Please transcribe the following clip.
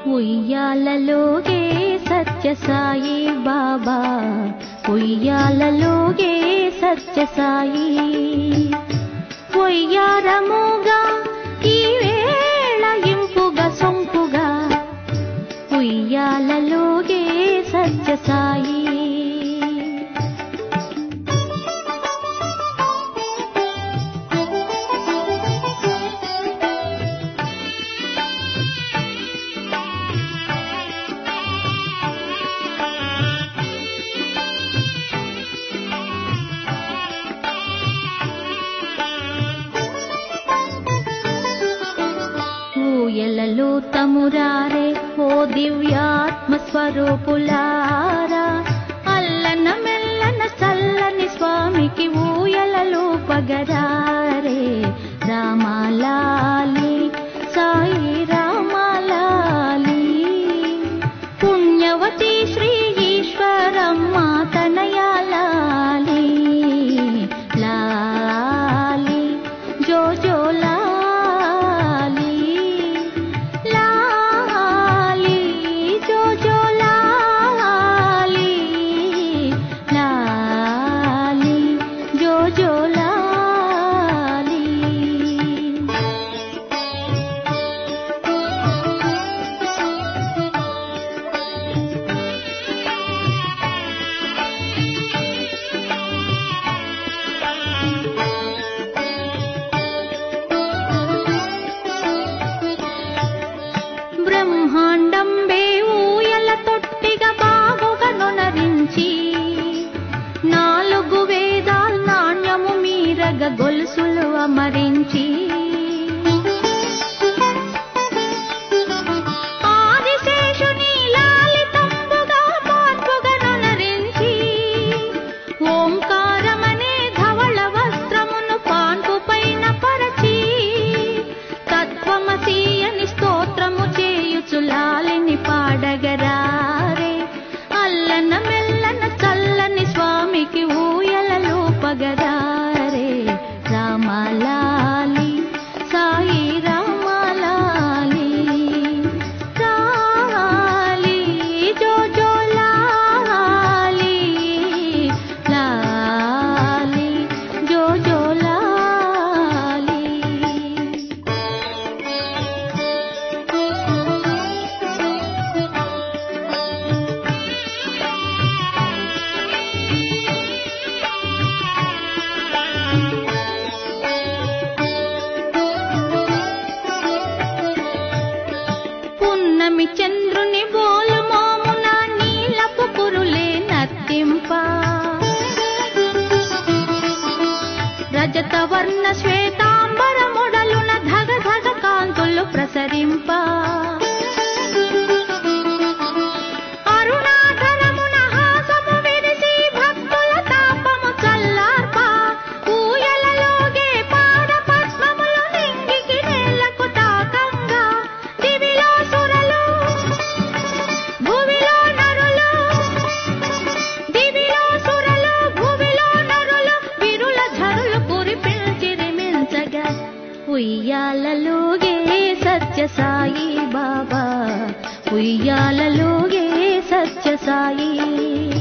ఉయ్యాలలోగే సత్యసాయి బాబా ఉయ్యాలలోగే సత్యసాయి ఉయ్యారముగా ఈ వేళ ఇంపుగా సొంపుగా ఉయ్యాలలోగే సత్యసాయి ఊయలలో తమురారే ఓ దివ్యాత్మ స్వరూపులారా అల్లన మెల్లన చల్లని స్వామికి ఊయలలో పగరారే రామాలాలి సాయి రామాలాలి పుణ్యవతి శ్రీ ఈశ్వరమ్మ తనయాలాలి లాలి జో జో లాలి లాలి జో జో లాలి లాలి జో జో లాలి బ్రహ్మాండం ఊయల తొట్టిగా బాగుగా నొనరించి నాలుగు వేదాల్ నాణ్యము మీరగ గొలుసులు అమరించి ఆదిశేషుని లాలితంబుగా మార్పుగా నొనరించి ఓంకారమనే ధవళ వస్త్రమును పాన్పు పైన పరచి తత్వమసి అని స్తోత్రము చేయుచు లాలిని పాడగరారే అల్లన మెల్లన చల్లని స్వామికి ఊయలలో పగరారే రామలాలి సాయి రామలాలి లాలి జో జో లాలి లాలి జో జో లాలి పున్నమి చంద్రుని బోలు మోమున నీలపు కురులే నత్తింప రజత వర్ణ శ్వేతాంబర మొడలున ధగ ధగ కాంతులు ప్రసరింప అరుణాధరమున హాసము విరిసి భక్తుల తాపము చల్లార్ప ఊయలలోగే పాద పద్మములు నింగికి నేలకు తాకంగా దివిలో సురలు భువిలో నరులు దివిలో సురలు భువిలో నరులు విరుల ఝరులు కురిపించిరిమించగా ఉయ్యాలలోగే సత్య సాయి బాబా ఉయ్యాలలోగే సత్య సాయి